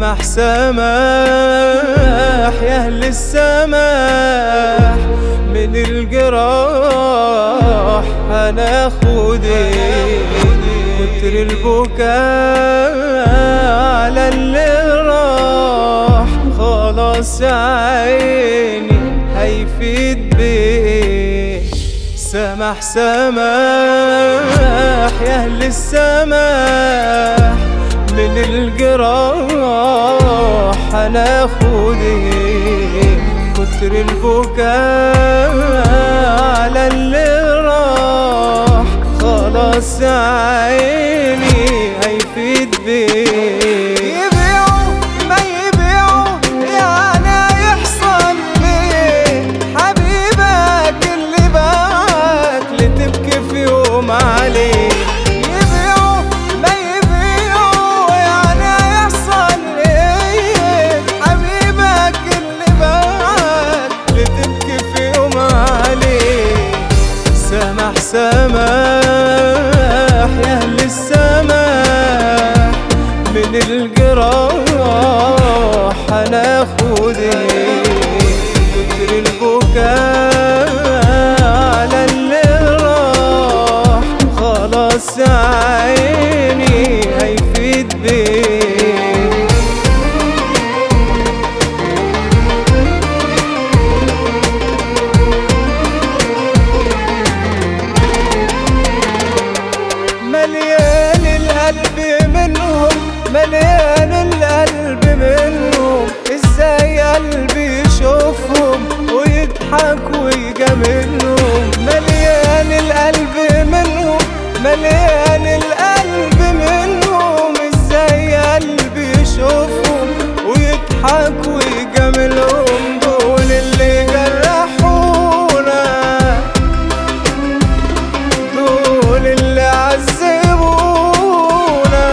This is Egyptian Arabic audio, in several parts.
سمح سماح يا أهل السماح من الجراح هناخد ايه كتر البكاء على اللي راح خلاص عيني هيفيد بيه سمح سماح يا أهل السماح من الجراح هناخد ايه كتر البكاء على اللي راح خلاص عيني هيفيد بيه يبيعوا ما يبيعوا يعني يحصل ليه حبيبك اللي باعك لتبكي في يوم عليه يبيعوا ما يبيعوا يعني يحصل ليه حبيبك اللي باعك لتبكي في يوم عليه سمح سماح يا أهل السماح من الجراح هناخد ايه كتر البكاء على اللي راح خلاص عيني هيفيد بيه مليان القلب منهم مليان القلب منهم ازاي قلبي يشوفهم ويضحك ويجاملهم مليان القلب منهم مليان القلب منهم ازاي قلبي يشوفهم ويضحك ويجاملهم دول اللي جرحونا دول اللي عذبونا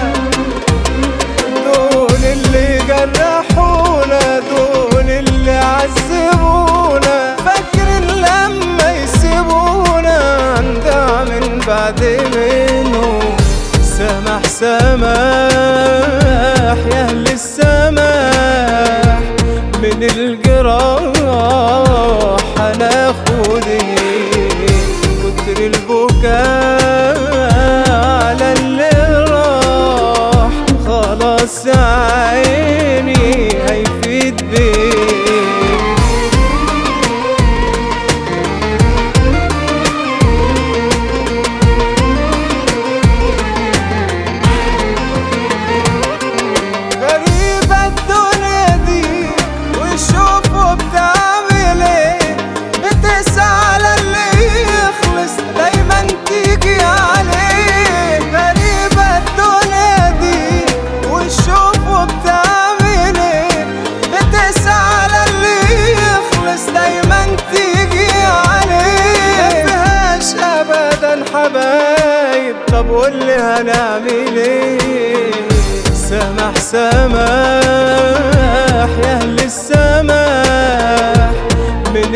دول اللي جرحونا دول اللي عذبونا فاكر لما يسيبونا ندع من بعد منه سمح سماح يا أهل السماح من الجراح هناخد ايه كتر البكاء على اللي راح خلاص عيني هيفيد بيه غريبة الدنيا دي وشوفوا بتعمل ايه بتسعى على اللي يخلص دايما تيجي عليه غريبة الدنيا دي وشوفوا بتعمل ايه بتسعى على اللي يخلص دايما تيجي عليه مفيهاش ابدا حبايب طب قولي هنعمل ايه سمح سماح يا اهل السماح من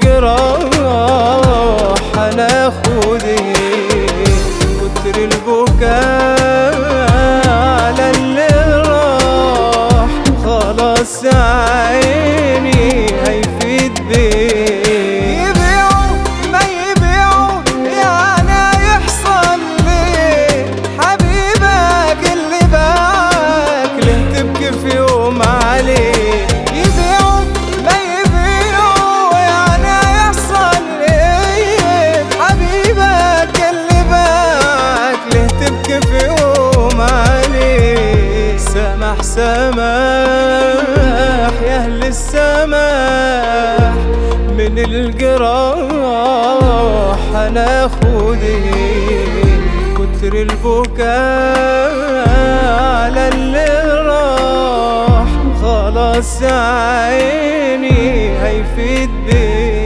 الجراح هناخد ايه كتر البكاء على اللي راح خلاص عيني هيفيد بيه يبيعوا ما يبيعوا يعني يحصل ليه حبيبك اللي باعك ليه تبكي في يوم عليه يبيعوا ما يبيعوا يعني يحصل ليه حبيبك اللي باعك ليه تبكي في يوم عليه سمح سماح يا أهل السماح من الجراح هناخد ايه كتر البكاء على اللي راح خلاص عيني هيفيد بيه